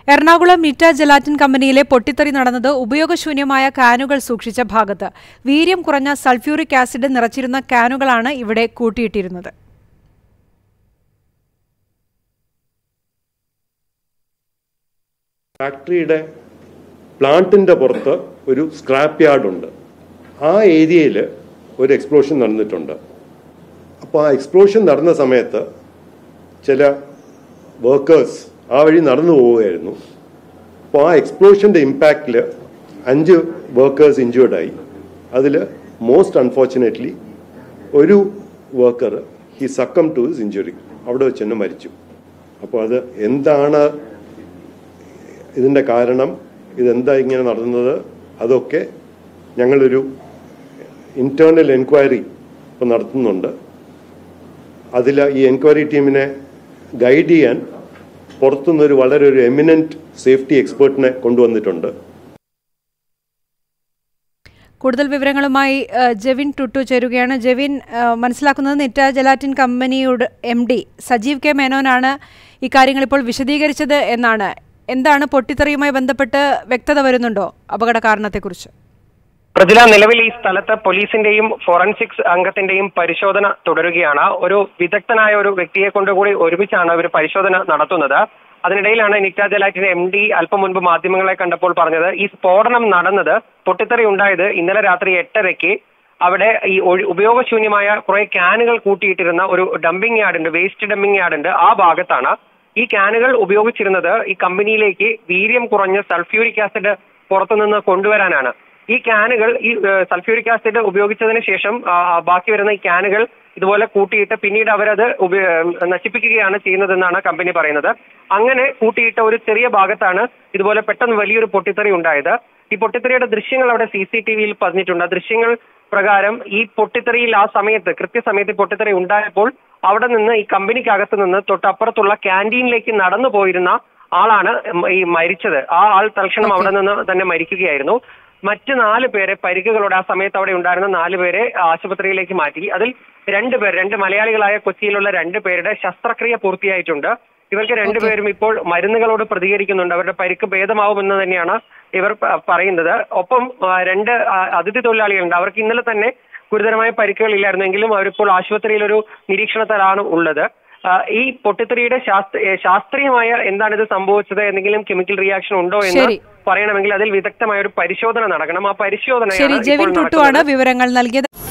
Ernakulam Nitta gelatin കമ്പനിയിലെ പൊട്ടിത്തെറി നടന്നത് ഉപയോഗശൂന്യമായ കാനുകൾ സൂക്ഷിച്ച ഭാഗത്ത് വീര്യം കുറഞ്ഞ സൾഫ്യൂറിക് ആസിഡ് നിറച്ചിരുന്ന കാനുകളാണ് ഇവിടെ കൂട്ടിയിട്ടിരുന്നത് ഫാക്ടറിയുടെ പ്ലാന്റിൻ്റെ പുറത്ത് ഒരു സ്ക്രാപ്പ് യാർഡ് ഉണ്ട് ആ ഏരിയയിൽ ഒരു എക്സ്പ്ലോഷൻ നടന്നിട്ടുണ്ട് അപ്പോൾ ആ എക്സ്പ്ലോഷൻ നടന്ന സമയത്ത് ചില വർക്കേഴ്സ് ആ വഴി നടന്നു പോവുകയായിരുന്നു അപ്പോൾ ആ എക്സ്പ്ലോഷൻ്റെ ഇമ്പാക്റ്റിൽ അഞ്ച് വർക്കേഴ്സ് ഇഞ്ചേർഡായി അതിൽ മോസ്റ്റ് അൺഫോർച്ചുനേറ്റ്ലി ഒരു worker he succumb to his injury അവിടെ വെച്ച് തന്നെ മരിച്ചു അപ്പോൾ അത് എന്താണ് ഇതിൻ്റെ കാരണം ഇതെന്താ ഇങ്ങനെ നടന്നത് അതൊക്കെ ഞങ്ങളൊരു ഇന്റേണൽ എൻക്വയറി ഇപ്പോൾ നടത്തുന്നുണ്ട് അതിൽ ഈ എൻക്വയറി ടീമിനെ ഗൈഡ് ചെയ്യാൻ പുറത്തുനിന്നൊരു വളരെ ഒരു എമിനന്റ് സേഫ്റ്റി എക്സ്പേർട്ടിനെ കൊണ്ടുവന്നിട്ടുണ്ട് കൂടുതൽ വിവരങ്ങളുമായി ഏഹ്, ജെവിൻ ടുട്ടു ചേരുകയാണ് ജെവിൻ ഏഹ്, മനസ്സിലാക്കുന്നത് നിറ്റ ജലാറ്റിൻ കമ്പനിയുടെ എം ഡി സജീവ് കെ മേനോനാണ് ഇക്കാര്യങ്ങൾ ഇപ്പോൾ വിശദീകരിച്ചത് എന്നാണ് എന്താണ് പൊട്ടിത്തെറിയുമായി ബന്ധപ്പെട്ട് വ്യക്തത വരുന്നുണ്ടോ അപകട കാരണത്തെക്കുറിച്ച് പ്രജില നിലവിൽ ഈ സ്ഥലത്ത് പോലീസിന്റെയും ഫോറൻസിക്സ് അംഗത്തിന്റെയും പരിശോധന തുടരുകയാണ് ഒരു വിദഗ്ധനായ ഒരു വ്യക്തിയെ കൊണ്ടുകൂടി ഒരുമിച്ചാണ് ഇവർ പരിശോധന നടത്തുന്നത് അതിനിടയിലാണ് നിക്ട ജലാറ്റിന്റെ എം ഡി അല്പം മുൻപ് മാധ്യമങ്ങളെ കണ്ടപ്പോൾ പറഞ്ഞത് ഈ സ്ഫോടനം നടന്നത് പൊട്ടിത്തെറി ഉണ്ടായത് ഇന്നലെ രാത്രി എട്ടരയ്ക്ക് അവിടെ ഈ ഒഴി- ഉപയോഗശൂന്യമായ കുറെ ക്യാനുകൾ കൂട്ടിയിട്ടിരുന്ന ഒരു ഡംപിംഗ് യാർഡ് ഉണ്ട് വേസ്റ്റ് ഡംപിംഗ് യാർഡ് ഉണ്ട് ആ ഭാഗത്താണ് ഈ ക്യാനുകൾ ഉപയോഗിച്ചിരുന്നത് ഈ കമ്പനിയിലേക്ക് വീര്യം കുറഞ്ഞ സൾഫ്യൂരിക് ആസിഡ് പുറത്തുനിന്ന് കൊണ്ടുവരാനാണ് ഈ ക്യാനുകൾ ഈ സൾഫ്യൂരിക് ആസിഡ് ഉപയോഗിച്ചതിന് ശേഷം ആ, ബാക്കി വരുന്ന ഈ ക്യാനുകൾ ഇതുപോലെ കൂട്ടിയിട്ട് പിന്നീട് അവരത് ഉപ- നശിപ്പിക്കുകയാണ് ചെയ്യുന്നതെന്നാണ് കമ്പനി പറയുന്നത് അങ്ങനെ കൂട്ടിയിട്ട ഒരു ചെറിയ ഭാഗത്താണ് ഇതുപോലെ പെട്ടെന്ന് വലിയൊരു പൊട്ടിത്തെറി ഉണ്ടായത് ഈ പൊട്ടിത്തെറിയുടെ ദൃശ്യങ്ങൾ അവിടെ സി സി ടി വിയിൽ പതിഞ്ഞിട്ടുണ്ട് ആ ദൃശ്യങ്ങൾ പ്രകാരം ഈ പൊട്ടിത്തെറിയിൽ ആ സമയത്ത് കൃത്യസമയത്ത് ഈ പൊട്ടിത്തെറി ഉണ്ടായപ്പോൾ അവിടെ നിന്ന് ഈ കമ്പനിക്കകത്ത് നിന്ന് തൊട്ടപ്പുറത്തുള്ള ക്യാൻറ്റീനിലേക്ക് നടന്നു പോയിരുന്ന ആളാണ് ഈ മരിച്ചത് ആ ആൾ തൽക്ഷണം അവിടെ നിന്ന് തന്നെ മരിക്കുകയായിരുന്നു മറ്റ് നാല് പേരെ പരിക്കുകളോടെ ആ സമയത്ത് അവിടെ ഉണ്ടായിരുന്ന നാല് പേരെ ആശുപത്രിയിലേക്ക് മാറ്റി അതിൽ രണ്ട് പേർ രണ്ട് മലയാളികളായ കൊച്ചിയിലുള്ള രണ്ട് പേരുടെ ശസ്ത്രക്രിയ പൂർത്തിയായിട്ടുണ്ട് ഇവർക്ക് രണ്ടുപേരും ഇപ്പോൾ മരുന്നുകളോട് പ്രതികരിക്കുന്നുണ്ട് അവരുടെ പരിക്ക് ഭേദമാവുമെന്ന് തന്നെയാണ് ഇവർ പ- പറയുന്നത് ഒപ്പം ആ, രണ്ട് ആ, അതിഥി തൊഴിലാളികളുണ്ട് അവർക്ക് ഇന്നലെ തന്നെ ഗുരുതരമായ പരിക്കുകൾ ഇല്ലായിരുന്നെങ്കിലും അവരിപ്പോൾ ആശുപത്രിയിൽ ഒരു നിരീക്ഷണത്തിലാണ് ഉള്ളത് ആ, ഈ പൊട്ടിത്തെറിയുടെ ശാസ്ത്ര ഏ, ശാസ്ത്രീയമായ എന്താണ് ഇത് സംഭവിച്ചത് എന്തെങ്കിലും കെമിക്കൽ റിയാക്ഷൻ ഉണ്ടോ എന്ന് ശരി. പറയണമെങ്കിൽ അതിൽ വിദഗ്ധമായ ഒരു പരിശോധന നടക്കണം ആ പരിശോധന ശരി ജെവിൻ ടുട്ടു ആണ് വിവരങ്ങൾ നൽകിയത്